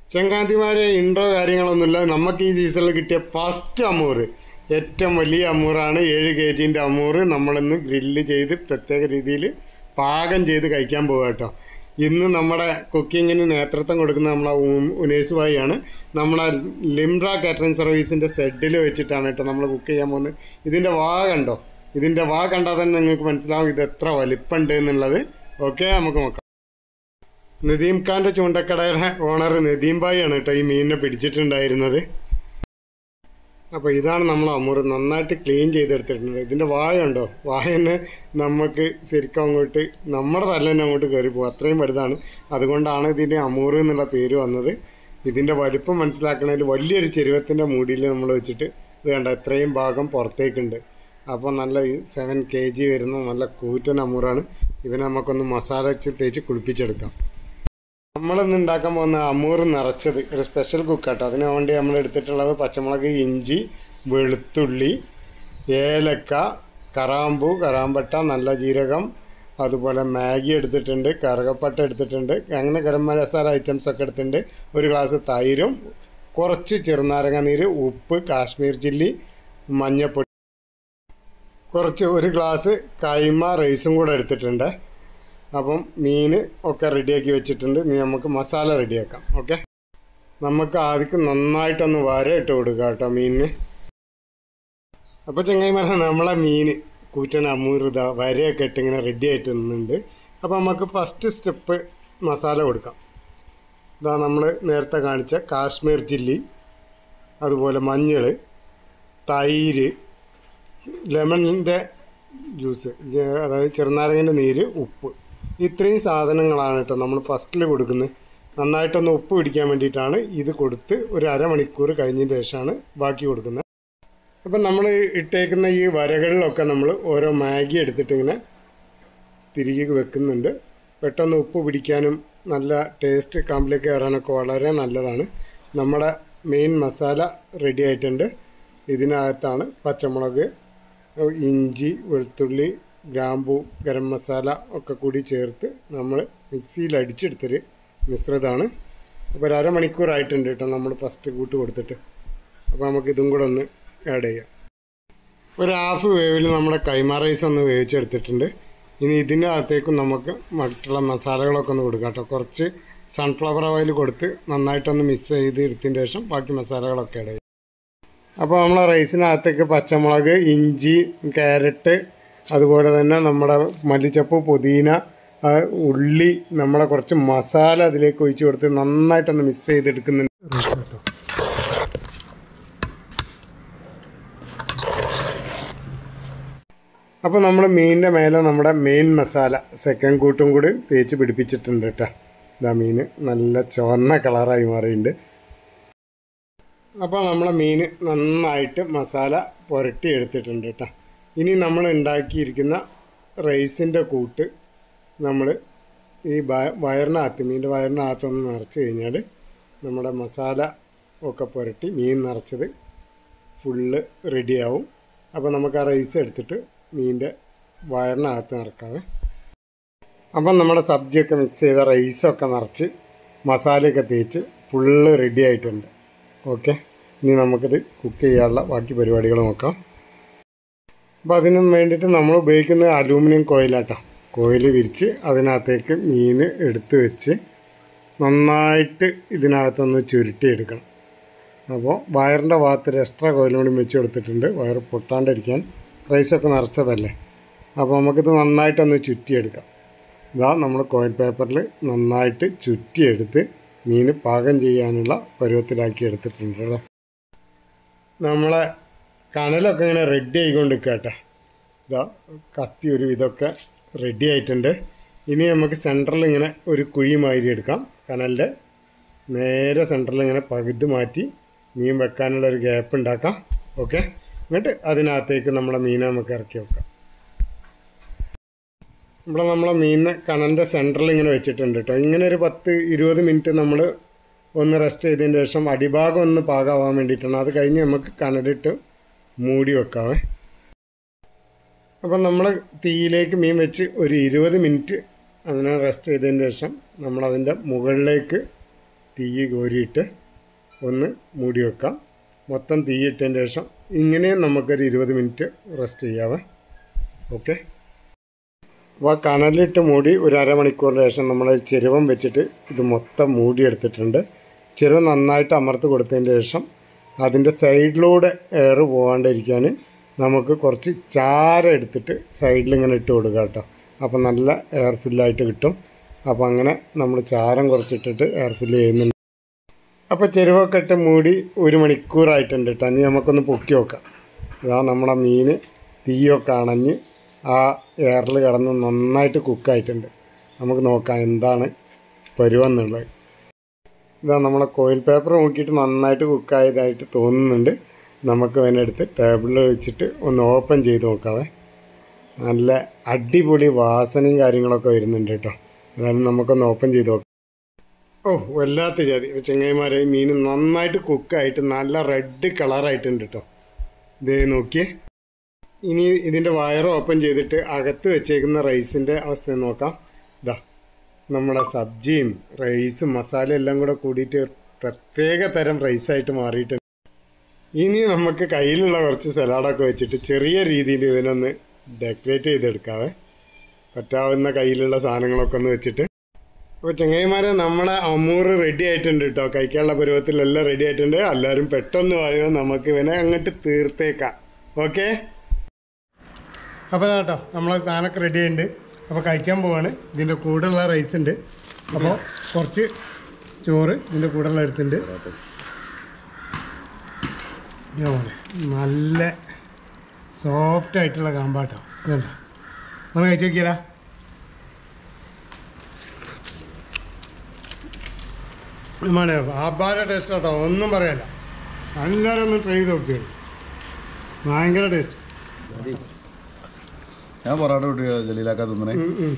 ചങ്ങാതിമാരെ intro കാര്യങ്ങളൊന്നുമില്ല നമുക്ക് ഈ സീസണിൽ കിട്ടിയ ഫസ്റ്റ് അമൂറ് ഏറ്റവും വലിയ അമൂറാണ് ഏഴ് കെ ജിൻ്റെ അമൂറ് നമ്മളിന്ന് ഗ്രില്ല് ചെയ്ത് പ്രത്യേക രീതിയിൽ പാകം ചെയ്ത് കഴിക്കാൻ പോകുക കേട്ടോ ഇന്ന് നമ്മുടെ കുക്കിങ്ങിന് നേതൃത്വം കൊടുക്കുന്ന നമ്മളെ ഉ- ഉനേസ് ഭായിയാണ് നമ്മളെ ലിംറ കാറ്ററിംഗ് സർവീസിൻ്റെ സെഡിൽ വെച്ചിട്ടാണ് കേട്ടോ നമ്മൾ കുക്ക് ചെയ്യാൻ പോകുന്നത് ഇതിൻ്റെ വാ കണ്ടോ ഇതിൻ്റെ വാ കണ്ടാൽ തന്നെ നിങ്ങൾക്ക് മനസ്സിലാവും ഇത് എത്ര വലിപ്പമുണ്ട് എന്നുള്ളത് ഓക്കെ നമുക്ക് നോക്കാം നദീം ഖാന്റെ ചൂണ്ടക്കടയുടെ ഓണർ നദീം ഭായി ആണ് കേട്ടോ ഈ മീനിനെ പിടിച്ചിട്ടുണ്ടായിരുന്നത് അപ്പോൾ ഇതാണ് നമ്മൾ അമൂറ് നന്നായിട്ട് ക്ലീൻ ചെയ്തെടുത്തിട്ടുണ്ട് ഇതിൻ്റെ വായ ഉണ്ടോ വായന് നമുക്ക് ശരിക്കും അങ്ങോട്ട് നമ്മുടെ തല തന്നെ അങ്ങോട്ട് കയറി പോകും അത്രയും വലുതാണ് അതുകൊണ്ടാണ് ഇതിന് അമൂറ് എന്നുള്ള പേര് വന്നത് ഇതിൻ്റെ വലിപ്പം മനസ്സിലാക്കണതിൽ വലിയൊരു ചെരുവത്തിൻ്റെ മൂടിയിൽ നമ്മൾ വെച്ചിട്ട് ഇത് കണ്ട ഇത്രയും ഭാഗം പുറത്തേക്കുണ്ട് അപ്പോൾ നല്ല സെവൻ കെ ജി വരുന്ന നല്ല കൂറ്റൻ അമൂറാണ് ഇവനെ നമുക്കൊന്ന് മസാല വെച്ച് തേച്ച് കുളിപ്പിച്ചെടുക്കാം നമ്മളിന്ന് ഉണ്ടാക്കാൻ പോകുന്ന അമൂർ നിറച്ചത് ഒരു സ്പെഷ്യൽ കുക്കാട്ടോ അതിനു വേണ്ടി നമ്മൾ എടുത്തിട്ടുള്ളത് പച്ചമുളക് ഇഞ്ചി വെളുത്തുള്ളി ഏലക്ക കറാമ്പു കറാമ്പട്ട നല്ല ജീരകം അതുപോലെ മാഗി എടുത്തിട്ടുണ്ട് കറുകപ്പട്ട എടുത്തിട്ടുണ്ട് അങ്ങനെ ഗരം മസാല ഐറ്റംസ് ഒക്കെ എടുത്തിട്ടുണ്ട് ഒരു ഗ്ലാസ് തൈരും കുറച്ച് ചെറുനാരങ്ങ നീര് ഉപ്പ് കാശ്മീർ ചില്ലി മഞ്ഞപ്പൊടി കുറച്ച് ഒരു ഗ്ലാസ് കൈമ റൈസും കൂടെ എടുത്തിട്ടുണ്ട് അപ്പം മീൻ ഒക്കെ റെഡിയാക്കി വെച്ചിട്ടുണ്ട് ഇനി നമുക്ക് മസാല റെഡിയാക്കാം ഓക്കെ നമുക്ക് ആദ്യം നന്നായിട്ടൊന്ന് വര ഇട്ട് കൊടുക്കുക കേട്ടോ മീനിന് അപ്പോൾ ചങ്ങായിമാരെ നമ്മളെ മീൻ കൂറ്റൻ അമൂറുത വരയൊക്കെ ഇട്ട് ഇങ്ങനെ റെഡി ആയിട്ട് നിന്നുണ്ട് അപ്പോൾ നമുക്ക് ഫസ്റ്റ് സ്റ്റെപ്പ് മസാല കൊടുക്കാം ഇതാ നമ്മൾ നേരത്തെ കാണിച്ച കാശ്മീർ ചില്ലി അതുപോലെ മഞ്ഞൾ തൈര് ലെമണിൻ്റെ ജ്യൂസ് ജ- അതായത് ചെറുനാരങ്ങൻ്റെ നീര് ഉപ്പ് ഇത്രയും സാധനങ്ങളാണ് കേട്ടോ നമ്മൾ ഫസ്റ്റിൽ കൊടുക്കുന്നത് നന്നായിട്ടൊന്ന് ഉപ്പ് പിടിക്കാൻ വേണ്ടിയിട്ടാണ് ഇത് കൊടുത്ത് ഒരു അരമണിക്കൂർ കഴിഞ്ഞതിന് ശേഷമാണ് ബാക്കി കൊടുക്കുന്നത് അപ്പം നമ്മൾ ഇട്ടേക്കുന്ന ഈ വരകളിലൊക്കെ നമ്മൾ ഓരോ മാഗി എടുത്തിട്ട് ഇങ്ങനെ തിരികെ വെക്കുന്നുണ്ട് പെട്ടെന്ന് ഉപ്പ് പിടിക്കാനും നല്ല ടേസ്റ്റ് കാമ്പിലേക്ക് കയറാനൊക്കെ വളരെ നല്ലതാണ് നമ്മുടെ മെയിൻ മസാല റെഡി ആയിട്ടുണ്ട് ഇതിനകത്താണ് പച്ചമുളക് ഇഞ്ചി വെളുത്തുള്ളി ഗ്രാമ്പു ഗരം മസാല ഒക്കെ കൂടി ചേർത്ത് നമ്മൾ മിക്സിയിൽ അടിച്ചെടുത്തൊരു മിശ്രിതമാണ് അപ്പോൾ ഒരു അരമണിക്കൂറായിട്ടുണ്ട് കേട്ടോ നമ്മൾ ഫസ്റ്റ് കൂട്ട് കൊടുത്തിട്ട് അപ്പോൾ നമുക്ക് ഇതും കൂടെ ഒന്ന് ആഡ് ചെയ്യാം ഒരു ഹാഫ് വേവിൽ നമ്മുടെ കൈമ റൈസ് ഒന്ന് വേവിച്ചെടുത്തിട്ടുണ്ട് ഇനി ഇതിൻ്റെ അകത്തേക്കും നമുക്ക് മറ്റുള്ള മസാലകളൊക്കെ ഒന്ന് കൊടുക്കാം കേട്ടോ കുറച്ച് സൺഫ്ലവർ ഓയിൽ കൊടുത്ത് നന്നായിട്ടൊന്ന് മിക്സ് ചെയ്ത് എടുത്തതിന് ശേഷം ബാക്കി മസാലകളൊക്കെ ഇടുക അപ്പോൾ നമ്മൾ റൈസിനകത്തേക്ക് പച്ചമുളക് ഇഞ്ചി ക്യാരറ്റ് അതുപോലെ തന്നെ നമ്മുടെ മല്ലിച്ചപ്പ് പുതിന ആ, ഉള്ളി നമ്മുടെ കുറച്ച് മസാല അതിലേക്ക് ഒഴിച്ച് കൊടുത്ത് നന്നായിട്ടൊന്ന് മിക്സ് ചെയ്തെടുക്കുന്നുണ്ട് കേട്ടോ അപ്പോൾ നമ്മൾ മീനിൻ്റെ മേലെ നമ്മുടെ മെയിൻ മസാല സെക്കൻഡ് കൂട്ടും കൂടി തേച്ച് പിടിപ്പിച്ചിട്ടുണ്ട് കേട്ടോ ഇതാ മീൻ നല്ല ചുവന്ന കളറായി മാറിയിട്ടുണ്ട് അപ്പോൾ നമ്മളെ മീൻ നന്നായിട്ട് മസാല പുരട്ടി എടുത്തിട്ടുണ്ട് കേട്ടോ ഇനി നമ്മൾ ഉണ്ടാക്കിയിരിക്കുന്ന റൈസിൻ്റെ കൂട്ട് നമ്മൾ ഈ വയ- വയറിനകത്ത് മീൻ്റെ വയറിനകത്ത് ഒന്ന് നിറച്ച് കഴിഞ്ഞാൽ നമ്മുടെ മസാല ഒക്കെ പുരട്ടി മീൻ നിറച്ചത് ഫുള്ള് റെഡിയാവും അപ്പോൾ നമുക്ക് ആ റൈസ് എടുത്തിട്ട് മീൻ്റെ വയറിനകത്ത് നിറക്കാവേ അപ്പം നമ്മുടെ സബ്ജിയൊക്കെ മിക്സ് ചെയ്ത റൈസൊക്കെ നിറച്ച് മസാലയൊക്കെ തേച്ച് ഫുള്ള് റെഡി ആയിട്ടുണ്ട് ഓക്കെ ഇനി നമുക്കിത് കുക്ക് ചെയ്യാനുള്ള ബാക്കി പരിപാടികൾ നോക്കാം അപ്പോൾ അതിന് വേണ്ടിയിട്ട് നമ്മൾ ഉപയോഗിക്കുന്നത് അലൂമിനിയം കോയിലാട്ടോ കോയിൽ വിരിച്ച് അതിനകത്തേക്ക് മീൻ എടുത്ത് വെച്ച് നന്നായിട്ട് ഇതിനകത്തൊന്ന് ചുരുട്ടിയെടുക്കണം അപ്പോൾ വയറിൻ്റെ ഭാഗത്ത് ഒരു എക്സ്ട്രാ കോയിലും കൂടി വെച്ച് കൊടുത്തിട്ടുണ്ട് വയറ് പൊട്ടാണ്ടിരിക്കാൻ റൈസൊക്കെ നിറച്ചതല്ലേ അപ്പോൾ നമുക്കിത് നന്നായിട്ടൊന്ന് ചുറ്റിയെടുക്കാം ഇതാ നമ്മൾ കോയിൽ പേപ്പറിൽ നന്നായിട്ട് ചുറ്റിയെടുത്ത് മീൻ പാകം ചെയ്യാനുള്ള പരുവത്തിലാക്കി എടുത്തിട്ടുണ്ട് കേട്ടോ നമ്മളെ കനലൊക്കെ ഇങ്ങനെ റെഡി ആയിക്കൊണ്ട് കേട്ടെ ഇതാ കത്തി ഒരു വിധമൊക്കെ റെഡി ആയിട്ടുണ്ട് ഇനി നമുക്ക് സെൻറ്ററിൽ ഇങ്ങനെ ഒരു കുഴി മാതിരി എടുക്കാം കനലിൻ്റെ നേരെ സെൻറ്ററിൽ ഇങ്ങനെ പകുതി മാറ്റി മീൻ വെക്കാനുള്ള ഒരു ഗ്യാപ്പ് ഉണ്ടാക്കാം ഓക്കെ എന്നിട്ട് അതിനകത്തേക്ക് നമ്മുടെ മീനെ നമുക്ക് ഇറക്കി വെക്കാം ഇവിടെ നമ്മളെ മീനിനെ കണൻ്റെ സെൻറ്ററിൽ ഇങ്ങനെ വെച്ചിട്ടുണ്ട് കേട്ടോ ഇങ്ങനെ ഒരു പത്ത് ഇരുപത് മിനിറ്റ് നമ്മൾ ഒന്ന് റെസ്റ്റ് ചെയ്തതിന് ശേഷം അടിഭാഗം ഒന്ന് പാകാവാൻ വേണ്ടിയിട്ടാണ് അത് കഴിഞ്ഞ് നമുക്ക് കനലിട്ട് മൂടി വെക്കാവേ അപ്പം നമ്മൾ തീയിലേക്ക് മീൻ വെച്ച് ഒരു ഇരുപത് മിനിറ്റ് അങ്ങനെ റെസ്റ്റ് ചെയ്തതിന് ശേഷം നമ്മളതിൻ്റെ മുകളിലേക്ക് തീ കോരിയിട്ട് ഒന്ന് മൂടി വെക്കാം മൊത്തം തീയിട്ടതിന് ശേഷം ഇങ്ങനെ നമുക്കൊരു ഇരുപത് മിനിറ്റ് റെസ്റ്റ് ചെയ്യാവേ ഓക്കെ അപ്പോൾ കനലിട്ട് മൂടി ഒരു അരമണിക്കൂറിന് ശേഷം നമ്മൾ ചെരുവം വെച്ചിട്ട് ഇത് മൊത്തം മൂടിയെടുത്തിട്ടുണ്ട് ചെരുവം നന്നായിട്ട് അമർത്ത് കൊടുത്തതിന് ശേഷം അതിൻ്റെ സൈഡിലൂടെ എയർ പോകാണ്ടിരിക്കാൻ നമുക്ക് കുറച്ച് ചാര എടുത്തിട്ട് സൈഡിൽ ഇങ്ങനെ ഇട്ട് കൊടുക്കുക കേട്ടോ അപ്പോൾ നല്ല എയർ ഫില്ലായിട്ട് കിട്ടും അപ്പോൾ അങ്ങനെ നമ്മൾ ചാരം കുറച്ചിട്ടിട്ട് എയർ ഫില്ല് ചെയ്യുന്നുണ്ട് അപ്പോൾ ചെരുവൊക്കെ ഇട്ട് മൂടി ഒരു മണിക്കൂറായിട്ടുണ്ട് കേട്ടോ ഇനി നമുക്കൊന്ന് പൊക്കി നോക്കാം ഇതാ നമ്മുടെ മീൻ തീയൊക്കെ അണഞ്ഞ് ആ എയറിൽ കിടന്ന് നന്നായിട്ട് കുക്കായിട്ടുണ്ട് നമുക്ക് നോക്കാം എന്താണ് പരുവെന്നുള്ളത് ഇതാ നമ്മളെ കോയിൽ പേപ്പർ നോക്കിയിട്ട് നന്നായിട്ട് കുക്കായതായിട്ട് തോന്നുന്നുണ്ട് നമുക്ക് അതിനെടുത്ത് ടേബിളിൽ വെച്ചിട്ട് ഒന്ന് ഓപ്പൺ ചെയ്ത് നോക്കാവേ നല്ല അടിപൊളി വാസനയും കാര്യങ്ങളൊക്കെ വരുന്നുണ്ട് കേട്ടോ ഏതായാലും നമുക്കൊന്ന് ഓപ്പൺ ചെയ്ത് നോക്കാം ഓ വല്ലാത്ത ജാതി ചെങ്ങൈമാരെ മീൻ നന്നായിട്ട് കുക്കായിട്ട് നല്ല റെഡ് കളറായിട്ടുണ്ട് കേട്ടോ ഇത് നോക്കിയേ ഇനി ഇതിൻ്റെ വയർ ഓപ്പൺ ചെയ്തിട്ട് അകത്ത് വെച്ചേക്കുന്ന റൈസിൻ്റെ അവസ്ഥ നോക്കാം ഇതാ നമ്മുടെ സബ്ജിയും റൈസും മസാല എല്ലാം കൂടെ കൂടിയിട്ട് പ്രത്യേക തരം റൈസായിട്ട് മാറിയിട്ടുണ്ട് ഇനി നമുക്ക് കയ്യിലുള്ള കുറച്ച് സലാഡൊക്കെ വെച്ചിട്ട് ചെറിയ രീതിയിൽ ഇവനൊന്ന് ഡെക്കറേറ്റ് ചെയ്തെടുക്കാവേ പറ്റാവുന്ന കയ്യിലുള്ള സാധനങ്ങളൊക്കെ ഒന്ന് വെച്ചിട്ട് അപ്പോൾ ചങ്ങായിമാരെ നമ്മുടെ അമൂറ് റെഡി ആയിട്ടുണ്ട് കേട്ടോ കഴിക്കാനുള്ള പരുവത്തിലെല്ലാം റെഡി ആയിട്ടുണ്ട് എല്ലാവരും പെട്ടെന്ന് പറയുമോ നമുക്ക് ഇവനെ അങ്ങോട്ട് തീർത്തേക്കാം ഓക്കെ അപ്പോൾ കേട്ടോ നമ്മളെ സാധനമൊക്കെ റെഡി ആയിട്ടുണ്ട് അപ്പോൾ കഴിക്കാൻ പോവാണ് ഇതിൻ്റെ കൂടെയുള്ള റൈസ് ഉണ്ട് അപ്പോൾ കുറച്ച് ചോറ് ഇതിൻ്റെ കൂടെയുള്ള എടുത്തിട്ടുണ്ട് ഇതേപോലെ നല്ല സോഫ്റ്റ് ആയിട്ടുള്ള കാമ്പാട്ടോ ഇതുണ്ടോ ഒന്ന് കഴിച്ച് നോക്കിയാലോ നമ്മുടെ ആഭാര ടേസ്റ്റ് കേട്ടോ ഒന്നും പറയാല്ല എല്ലാവരും ഒന്ന് ട്രൈ ചെയ്ത് നോക്കിയാണ് ഭയങ്കര ടേസ്റ്റ് ഞാൻ പൊറാട്ട വിട്ട് ജലീലാക്കാ തിന്നണേ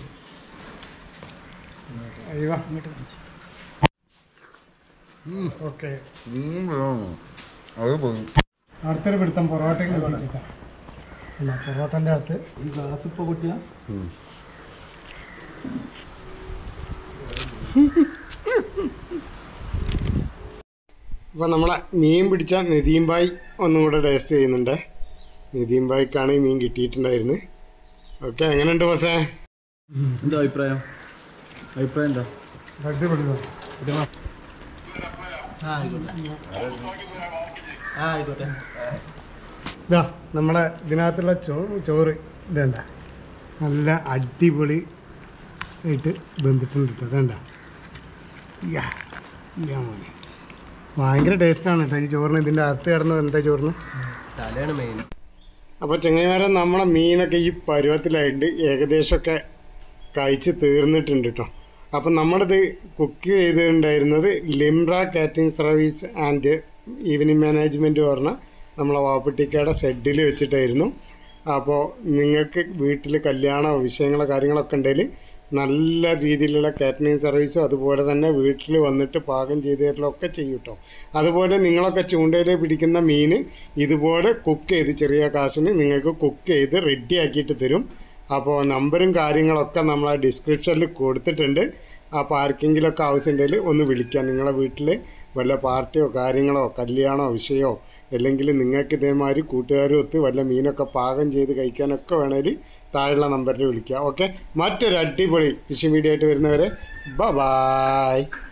അയ്യോ ഓക്കെ അത് പോയി അടുത്തൊരു പിടുത്തം പൊറോട്ടയും കിട്ടിയിട്ടാ പൊറോട്ടൻ്റെ അടുത്ത് ഈ ഗ്ലാസ് ഇപ്പോൾ കുട്ടിയാ അപ്പോൾ നമ്മളെ മീൻ പിടിച്ച നിതീംബായി ഒന്നും കൂടെ ടേസ്റ്റ് ചെയ്യുന്നുണ്ട് നിതീംബായിക്കാണ് ഈ മീൻ കിട്ടിയിട്ടുണ്ടായിരുന്നത് ഓക്കെ എങ്ങനെയുണ്ട് ബസ്സേ എന്താ അഭിപ്രായം അഭിപ്രായം എന്താ അടിപൊളി ആ ആയിക്കോട്ടെ ആ ആയിക്കോട്ടെ ഇതാ നമ്മളെ ഇതിനകത്തുള്ള ചോ ചോറ് ഇതണ്ട നല്ല അടിപൊളി ആയിട്ട് ബന്ധിട്ടുണ്ട് കേട്ടോ അതണ്ട യാ യാ മോനെ ഭയങ്കര ടേസ്റ്റാണ് കേട്ടോ ഈ ചോറിന് ഇതിൻ്റെ അകത്ത് കിടന്ന് എന്താ ചോറിന് തലയാണ് മെയിൻ അപ്പോൾ ചെങ്ങൈമാരെ നമ്മളെ മീനൊക്കെ ഈ പരുവത്തിലായിട്ട് ഏകദേശമൊക്കെ കഴിച്ച് തീർന്നിട്ടുണ്ട് കേട്ടോ അപ്പം നമ്മളിത് കുക്ക് ചെയ്തിട്ടുണ്ടായിരുന്നത് Limra catering service and event management പറഞ്ഞ നമ്മളെ വാപ്പട്ടിക്കയുടെ ഷെഡിൽ വെച്ചിട്ടായിരുന്നു അപ്പോൾ നിങ്ങൾക്ക് വീട്ടിൽ കല്യാണമോ വിഷയങ്ങളോ കാര്യങ്ങളൊക്കെ ഉണ്ടെങ്കിൽ നല്ല രീതിയിലുള്ള കാറ്ററിംഗ് സർവീസും അതുപോലെ തന്നെ വീട്ടിൽ വന്നിട്ട് പാകം ചെയ്ത് തരലൊക്കെ ചെയ്യും കേട്ടോ അതുപോലെ നിങ്ങളൊക്കെ ചൂണ്ടയിൽ പിടിക്കുന്ന മീൻ ഇതുപോലെ കുക്ക് ചെയ്ത് ചെറിയ കാശിന് നിങ്ങൾക്ക് കുക്ക് ചെയ്ത് റെഡി ആക്കിയിട്ട് തരും അപ്പോൾ നമ്പറും കാര്യങ്ങളൊക്കെ നമ്മൾ ആ ഡിസ്ക്രിപ്ഷനിൽ കൊടുത്തിട്ടുണ്ട് അപ്പോൾ ആർക്കെങ്കിലുമൊക്കെ ആവശ്യമുണ്ടെങ്കിൽ ഒന്ന് വിളിക്കാം നിങ്ങളെ വീട്ടിൽ വല്ല പാർട്ടിയോ കാര്യങ്ങളോ കല്യാണമോ വിഷയമോ അല്ലെങ്കിൽ നിങ്ങൾക്ക് ഇതേമാതിരി കൂട്ടുകാരും ഒത്ത് വല്ല മീനൊക്കെ പാകം ചെയ്ത് കഴിക്കാനൊക്കെ വേണമെങ്കിൽ താഴെയുള്ള നമ്പറിൽ വിളിക്കുക ഓക്കെ മറ്റൊരു അടിപൊളി ഫിഷിംഗ് വീഡിയോ ആയിട്ട് വരുന്നവരെ ബ ബായ്